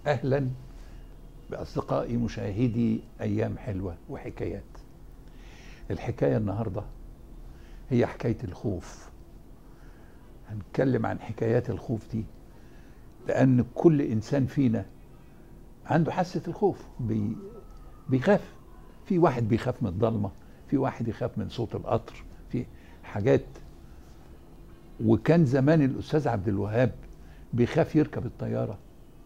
اهلا باصدقائي مشاهدي ايام حلوه وحكايات الحكايه النهارده هي حكايه الخوف هنتكلم عن حكايات الخوف دي لان كل انسان فينا عنده حاسه الخوف بي بيخاف في واحد بيخاف من الضلمه في واحد يخاف من صوت القطر في حاجات وكان زمان الاستاذ عبد الوهاب بيخاف يركب الطياره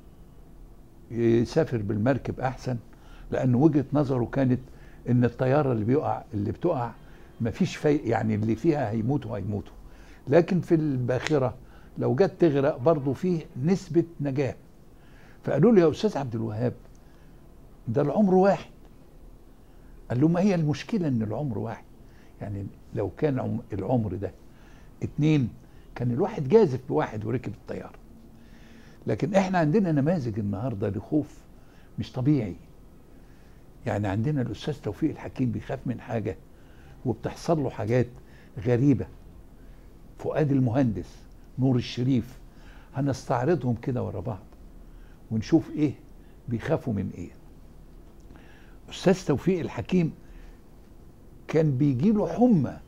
يسافر بالمركب احسن لان وجهه نظره كانت ان الطياره اللي بيقع اللي بتقع مفيش في يعني اللي فيها هيموتوا هيموتوا لكن في الباخره لو جت تغرق برضه فيه نسبه نجاه فقالوا له يا استاذ عبد الوهاب ده العمر واحد قال له ما هي المشكله ان العمر واحد يعني لو كان عم- العمر ده اتنين كان الواحد جازف بواحد وركب الطياره لكن احنا عندنا نماذج النهارده لخوف مش طبيعي يعني عندنا الاستاذ توفيق الحكيم بيخاف من حاجه وبتحصل له حاجات غريبه فؤاد المهندس نور الشريف هنستعرضهم كده ورا بعض ونشوف ايه بيخافوا من ايه استاذ توفيق الحكيم كان بيجي له حمى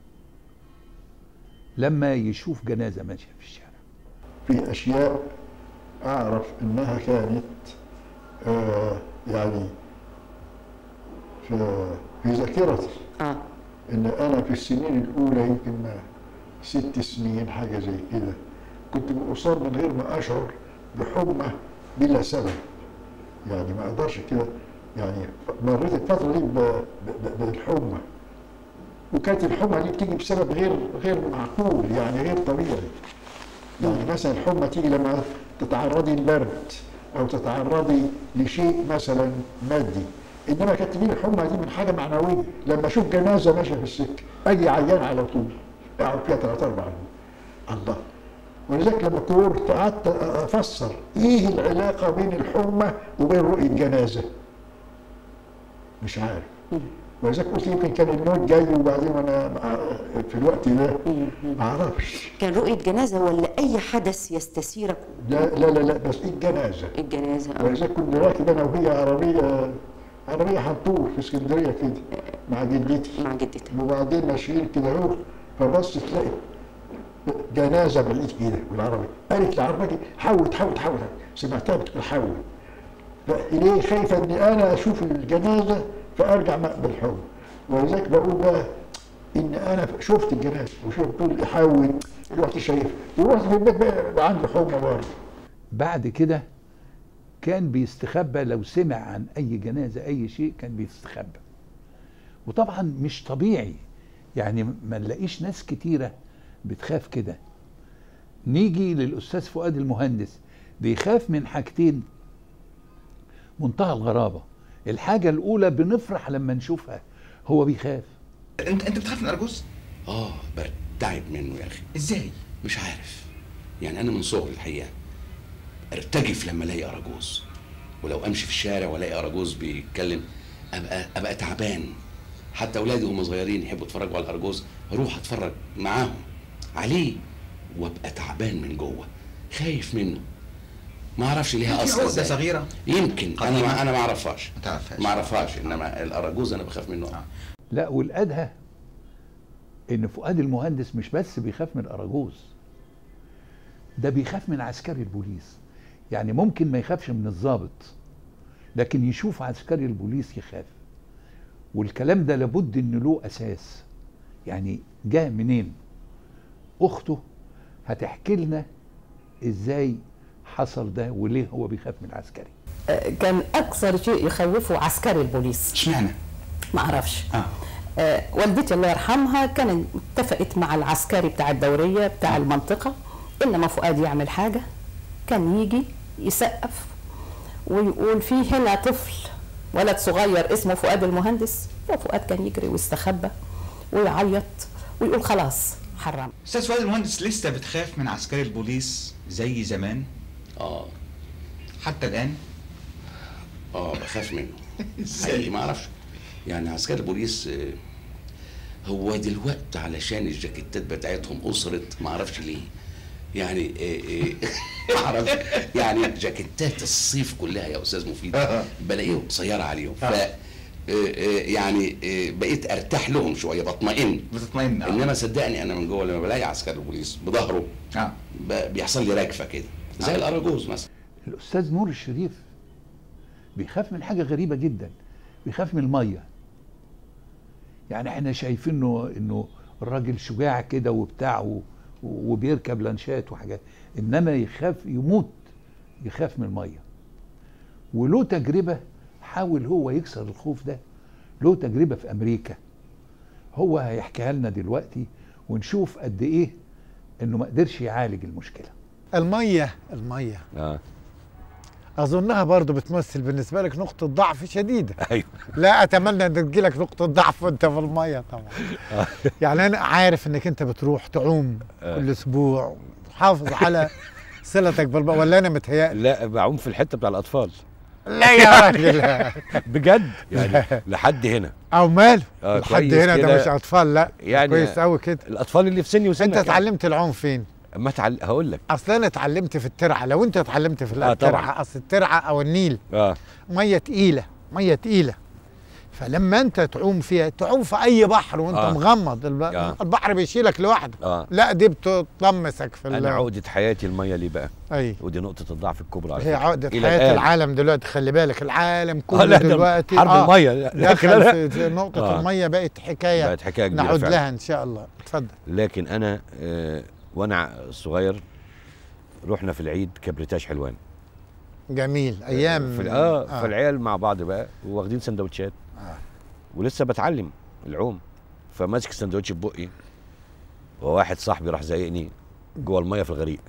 لما يشوف جنازه ماشيه في الشارع في اشياء اعرف انها كانت آه يعني في في ذاكرتي اه ان انا في السنين الاولى يمكن ما ست سنين حاجه زي كده كنت اصاب من غير ما اشعر بحمى بلا سبب يعني ما اقدرش كده يعني مريت الفتره دي ب- ب- بالحمى وكانت الحمى دي بتيجي بسبب غير غير معقول يعني غير طبيعي يعني مثلا الحمى تيجي لما تتعرضي للبرد او تتعرضي لشيء مثلا مادي انما كانت تجيلي الحمى دي من حاجه معنويه لما اشوف جنازه ماشيه في السكه اجي عيان على طول اقعد فيها ثلاث اربع يوم الله ولذلك لما كبرت قعدت افسر ايه العلاقه بين الحمى وبين رؤيه جنازه مش عارف ولذلك قلت يمكن كان الموت جاي وبعدين انا في الوقت ده ما اعرفش كان رؤية جنازة ولا أي حدث يستثيرك لا لا لا لا بس ايه الجنازه الجنازة آه. ولذلك كنت راكب انا وهي عربيه عربيه حنطور في اسكندريه كده مع جدتي مع جدتك وبعدين ماشيين كده اهو فبص تلاقي جنازه بعيد كده بالعربي قالت لعربتي حول حول حول سمعتها بتقول حول ليه خايفه اني انا اشوف الجنازه فارجع بالحب ولذلك بقول بقى ان انا شفت الجنازه وشفت بتقول حول رحت شايف ورحت في البيت بقى بقى عندي حمى برضه بعد كده كان بيستخبى لو سمع عن اي جنازه اي شيء كان بيستخبى وطبعا مش طبيعي يعني ما نلاقيش ناس كتيره بتخاف كده نيجي للاستاذ فؤاد المهندس بيخاف من حاجتين منتهى الغرابه الحاجه الاولى بنفرح لما نشوفها هو بيخاف انت انت بتخاف من الارجوز؟ اه برتعب منه يا اخي ازاي؟ مش عارف يعني انا من صغري الحقيقه ارتجف لما الاقي اراجوز ولو امشي في الشارع والاقي اراجوز بيتكلم ابقى ابقى تعبان حتى اولادي هم صغيرين يحبوا يتفرجوا على الاراجوز اروح اتفرج معاهم عليه وابقى تعبان من جوه خايف منه ما اعرفش ليها في اصل عقدة إزاي. صغيرة؟ يمكن انا قديمة؟ ما انا ما اعرفهاش ما تعرفهاش. ما اعرفهاش انما الاراجوز انا بخاف منه آه. لا والادهى ان فؤاد المهندس مش بس بيخاف من اراجوز ده بيخاف من عسكري البوليس يعني ممكن ما يخافش من الضابط لكن يشوف عسكري البوليس يخاف والكلام ده لابد ان له اساس يعني جاء منين اخته هتحكي لنا ازاي حصل ده وليه هو بيخاف من العسكري كان اكثر شيء يخوفه عسكري البوليس اشمعنى؟ ما اعرفش اه آه، والدتي الله يرحمها كانت اتفقت مع العسكري بتاع الدوريه بتاع المنطقه انما فؤاد يعمل حاجه كان يجي يسقف ويقول في هنا طفل ولد صغير اسمه فؤاد المهندس وفؤاد كان يجري ويستخبى ويعيط ويقول خلاص حرام استاذ فؤاد المهندس لسه بتخاف من عسكري البوليس زي زمان اه حتى الان؟ اه بخاف منه إزاي؟ حقيقي ما اعرفش يعني عسكري البوليس آه، هو دلوقتي علشان الجاكيتات بتاعتهم اسرت ما اعرفش ليه يعني إيه إيه معرفش يعني جاكيتات الصيف كلها يا استاذ مفيد آه. بلاقيهم قصيره عليهم ف آه. إيه إيه يعني إيه بقيت ارتاح لهم شويه بطمئن بتطمئن آه. انما صدقني انا من جوه لما بلاقي عسكري البوليس بظهره اه ب- بيحصل لي ركفه كده زي آه. الاراجوز مثلا الاستاذ نور الشريف بيخاف من حاجه غريبه جدا بيخاف من الميه يعني احنا شايفينه انه الراجل شجاع كده وبتاع و- وبيركب لانشات وحاجات انما يخاف يموت يخاف من الميه وله تجربه حاول هو يكسر الخوف ده له تجربه في امريكا هو هيحكيها لنا دلوقتي ونشوف قد ايه انه ما قدرش يعالج المشكله المية المية اه أظنها برضو بتمثل بالنسبة لك نقطة ضعف شديدة ايوه لا أتمنى أن تجيلك نقطة ضعف وأنت في المية طبعا يعني أنا عارف أنك أنت بتروح تعوم كل أسبوع حافظ على صلتك بالماء ولا أنا متهيألي لا بعوم في الحته بتاع الاطفال لا يا راجل بجد يعني لحد هنا أو ماله آه، لحد كويس هنا ده كده. مش أطفال لا يعني كويس أوي كده الاطفال اللي في سني وسنك أنت اتعلمت العوم فين؟ ما تعل... هقول لك أصل أنا اتعلمت في الترعة لو أنت اتعلمت في آه، طبعاً. الترعة أصل الترعة أو النيل اه ميه تقيله ميه تقيله فلما انت تعوم فيها تعوم في اي بحر وانت آه. آه. مغمض الب... آه. آه. البحر بيشيلك لوحده اه لا دي بتطمسك في انا ال- عقده حياتي الميه ليه بقى اي ودي نقطه الضعف الكبرى على هي فكرة. عقدة إلى حياة الآن. العالم دلوقتي خلي بالك العالم آه كله لا ده دلوقتي حرب الميه لكن دخل انا في في نقطة آه. آه. المية بقت حكاية بقت حكايه كبيره نعود فعلا. لها إن شاء الله اتفضل لكن انا آه وانا صغير رحنا في العيد كبريتاج حلوان جميل أيام في اه, آه. فالعيال مع بعض بقى واخدين سندوتشات آه. ولسه بتعلم العوم فماسك سندوتش في بقي وواحد صاحبي راح زايقني جوه الميه في الغريق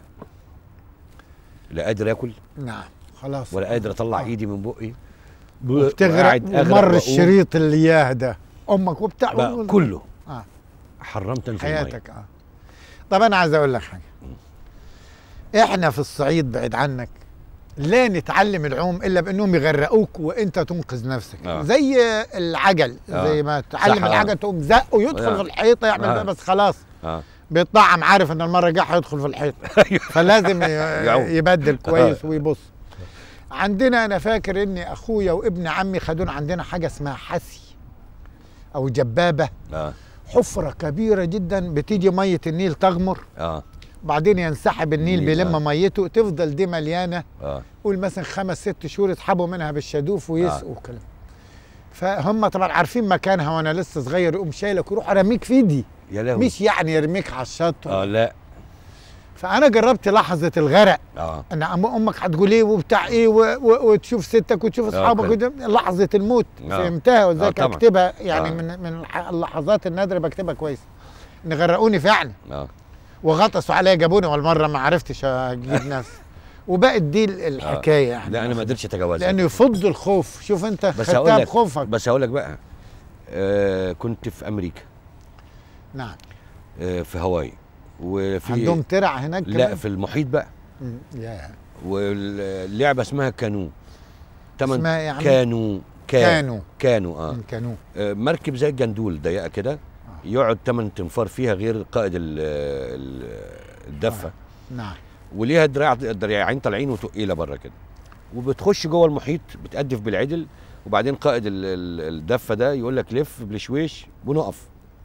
لا قادر اكل نعم خلاص ولا قادر اطلع آه. ايدي من بقي بتغرق وقاعد أغرق ومر وأقوم. الشريط اللي اياه ده امك وبتاع بقى كله آه. حرمت انزل الميه حياتك اه طب انا عايز اقول لك حاجه احنا في الصعيد بعيد عنك لا نتعلم العوم الا بانهم يغرقوك وانت تنقذ نفسك آه. زي العجل آه. زي ما تعلم صح، آه. العجل تقوم زقه يدخل آه. في الحيطه يعمل آه. بقى بس خلاص اه بيطعم عارف ان المره الجايه هيدخل في الحيط فلازم ي- يعوم. يبدل كويس ويبص عندنا انا فاكر ان اخويا وابن عمي خدونا عندنا حاجه اسمها حسي او جبابه اه حفرة كبيرة جدا بتيجي مية النيل تغمر اه بعدين ينسحب النيل النيل، بيلم آه. ميته تفضل دي مليانة اه قول مثلا خمس ست شهور يسحبوا منها بالشادوف ويسقوا كلام فهم طبعا عارفين مكانها وانا لسه صغير يقوم شايلك ويروح رميك في ايدي يا لهوي مش يعني يرميك على الشط اه لا فانا جربت لحظة الغرق اه ان أم- امك هتقول ايه وبتاع ايه و- و- وتشوف ستك وتشوف اصحابك كده. وده- لحظة الموت آه. فهمتها وذلك طبعا. اكتبها يعني آه. من من الح- اللحظات النادرة بكتبها كويس ان غرقوني فعلا اه وغطسوا عليا جابوني اول مره ما عرفتش اجيب نفسي وبقت دي الحكايه يعني لا انا ما قدرتش اتجاوزها لانه يفض الخوف شوف انت بس هقول خدتها لك بخوفك بس هقول لك بقى آه كنت في امريكا نعم آه في هاواي وفي عندهم ترع هناك لا كمان؟ في المحيط بقى مم، يا واللعبه اسمها كانو تمن اسمها ايه يا عم؟ كانو كا- كانو كانو اه مم، كانو آه، مركب زي الجندول ضيقه كده يقعد 8 تنفار فيها غير قائد ال- ال- الدفه نعم وليها دراع دراعين طالعين وتقيله بره كده وبتخش جوه المحيط بتقدف بالعدل وبعدين قائد ال- ال- الدفه ده يقول لك لف بالشويش ونقف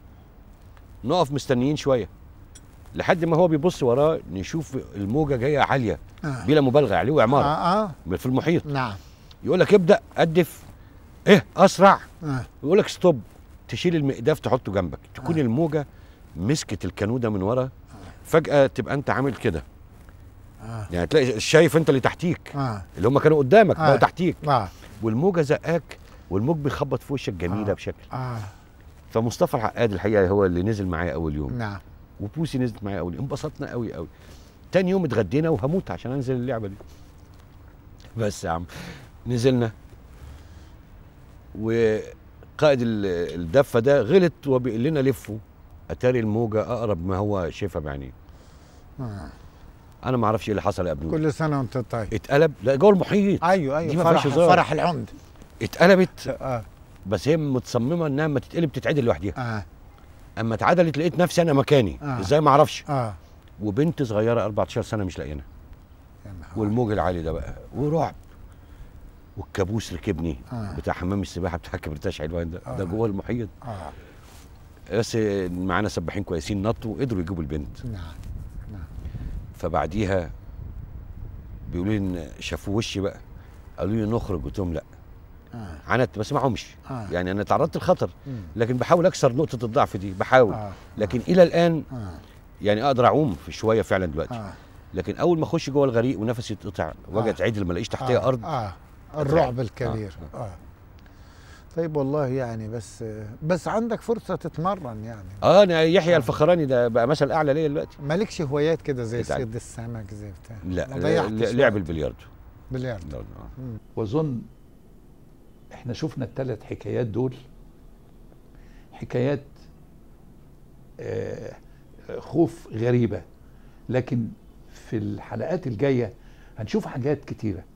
نقف مستنيين شويه لحد ما هو بيبص وراه نشوف الموجه جايه عاليه آه. بلا مبالغه عليه وعماره اه اه في المحيط نعم يقول لك ابدا قدف ايه اسرع آه. يقول لك ستوب تشيل المقداف تحطه جنبك تكون الموجه مسكت الكانو ده من ورا فجاه تبقى انت عامل كده آه. يعني تلاقي شايف انت اللي تحتيك اه اللي هم كانوا قدامك آه. بقوا تحتيك اه والموجه زقاك والموج بيخبط في وشك جميله آه. بشكل اه فمصطفى العقاد الحقيقه هو اللي نزل معايا اول يوم نعم وبوسي نزلت معايا اول يوم انبسطنا قوي قوي تاني يوم اتغدينا وهموت عشان انزل اللعبه دي بس يا عم نزلنا وقائد ال- الدفه ده غلط وبيقول لنا لفوا اتاري الموجه اقرب ما هو شايفها بعينيه آه. انا ما اعرفش ايه اللي حصل يا ابني كل سنه وانت طيب اتقلب لا جوه المحيط ايوه دي ايوه ما فرح فيهاش هزار. فرح العمد اتقلبت اه بس هي متصممه انها ما تتقلب تتعدل لوحدها اه اما اتعدلت لقيت نفسي انا مكاني آه. ازاي ما اعرفش اه وبنت صغيره 14 سنه مش لاقيينها يا نهار. والموج العالي ده بقى ورعب والكابوس ركبني آه. بتاع حمام السباحه بتاع كبرتاش حلوان ده آه. ده جوه المحيط اه بس معانا سباحين كويسين نطوا وقدروا يجيبوا البنت نعم فبعديها بيقولوا لي ان شافوا وشي بقى قالوا لي نخرج قلت لهم لا اه عانت بس معهمش آه. يعني انا تعرضت للخطر مم. لكن بحاول اكسر نقطه الضعف دي بحاول آه. لكن الى الان اه يعني اقدر اعوم في شويه فعلا دلوقتي اه لكن اول ما اخش جوه الغريق ونفسي يتقطع وجهه آه. عدل ما الاقيش تحتيه ارض اه الرعب الكبير آه. آه. طيب والله يعني بس بس عندك فرصه تتمرن يعني اه انا يحيى الفخراني ده بقى مثل اعلى ليا دلوقتي مالكش هوايات كده زي بتاع- صيد السمك زي بتاع لا ما ضيعتش ل- لعب وقت. البلياردو بلياردو آه. واظن احنا شفنا الثلاث حكايات دول حكايات آه، خوف غريبه لكن في الحلقات الجايه هنشوف حاجات كتيره